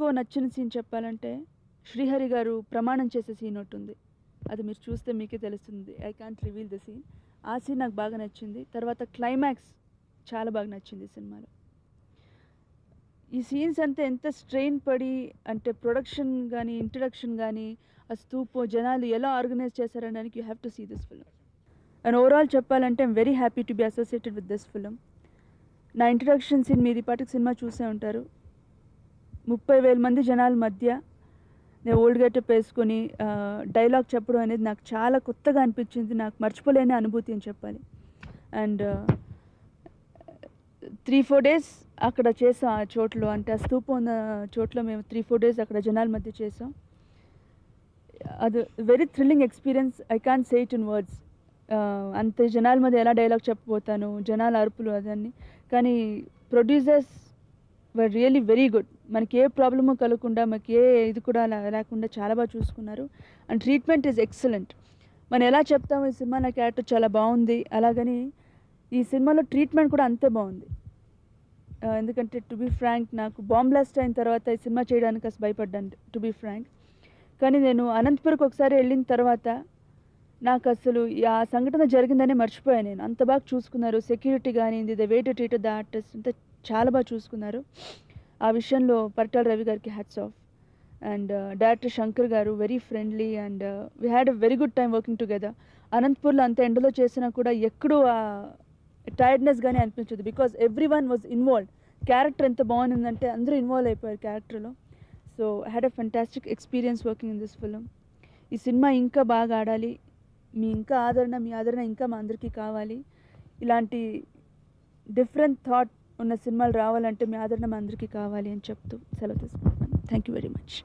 ఇంకో నచ్చిన సీన్ చెప్పాలంటే శ్రీహరి గారు ప్రమాణం చేసే సీన్ ఒకటి ఉంది అది మీరు చూస్తే మీకే తెలుస్తుంది I can't reveal the scene ఆ సీన్ నాకు బాగా నచ్చింది తర్వాత క్లైమాక్స్ చాలా బాగా నచ్చింది ఈ సినిమాలో ఈ సీన్స్ అంతా ఎంత స్ట్రెయిన్ పడి అంటే ప్రొడక్షన్ కానీ ఇంట్రడక్షన్ కానీ ఆ స్తూపు జనాలు ఎలా ఆర్గనైజ్ చేశారనడానికి you have to see this film and overall చెప్పాలంటే I'm very happy to be associated with this film నా ఇంట్రడక్షన్ సీన్ మీరు ఈ పాటికి సినిమా చూసే ఉంటారు ముప్పై వేల మంది జనాల మధ్య నేను ఓల్డ్ గెటప్ వేసుకొని డైలాగ్ చెప్పడం అనేది నాకు చాలా కొత్తగా అనిపించింది నాకు మర్చిపోలేని అనుభూతి అని చెప్పాలి అండ్ త్రీ ఫోర్ డేస్ అక్కడ చేసాం ఆ చోట్లో అంటే ఆ స్తూపం ఉన్న చోట్లో మేము త్రీ ఫోర్ డేస్ అక్కడ జనాల మధ్య చేసాం అది very thrilling experience I can say it in words అంత జనాల మధ్య ఎలా డైలాగ్ చెప్పబోతాను జనాల అరుపులు అదన్నీ కానీ producers were really very good మనకి ఏ ప్రాబ్లము కలగకుండా మనకి ఏ ఇది కూడా లా- లేకుండా చాలా బాగా చూసుకున్నారు అండ్ ట్రీట్మెంట్ ఈజ్ ఎక్సలెంట్ మనం ఎలా చెప్తాము ఈ సినిమా నా క్యారెక్టర్ చాలా బాగుంది అలాగని ఈ సినిమాలో ట్రీట్మెంట్ కూడా అంతే బాగుంది ఆ, ఎందుకంటే టు బీ ఫ్రాంక్ నాకు బాంబ్ బ్లాస్ట్ అయిన తర్వాత ఈ సినిమా చేయడానికి అసలు భయపడ్డాను టు బీ ఫ్రాంక్ కానీ నేను అనంతపురకు ఒకసారి వెళ్ళిన తర్వాత నాకు అసలు ఈ ఆ సంఘటన జరిగిందనే మర్చిపోయాను నేను అంత బాగా చూసుకున్నారు సెక్యూరిటీ కానీ the way to treat the artist అంతా చాలా బాగా చూసుకున్నారు ఆ విషయంలో పరిటాల రవి గారికి hats off and director Shankar garu very friendly and we had a very good time working together అనంతపూర్లో అంత ఎండలో చేసినా కూడా ఎక్కడూ టైర్డ్నెస్ కానీ అనిపించదు because every one was involve character ఎంత బాగుందంటే అందరూ ఇన్వాల్వ్ అయిపోయారు క్యారెక్టర్లో so had a fantastic experience working in this film ఈ సినిమా ఇంకా బాగా ఆడాలి మీ ఇంకా ఆదరణ మీ ఆదరణ ఇంకా మా అందరికీ కావాలి ఇలాంటి డిఫరెంట్ థాట్ ఉన్న సినిమాలు రావాలంటే మీ ఆదరణ మా అందరికీ కావాలి అని చెప్తూ సెలవు తీసుకుంటున్నాను థ్యాంక్ యూ వెరీ మచ్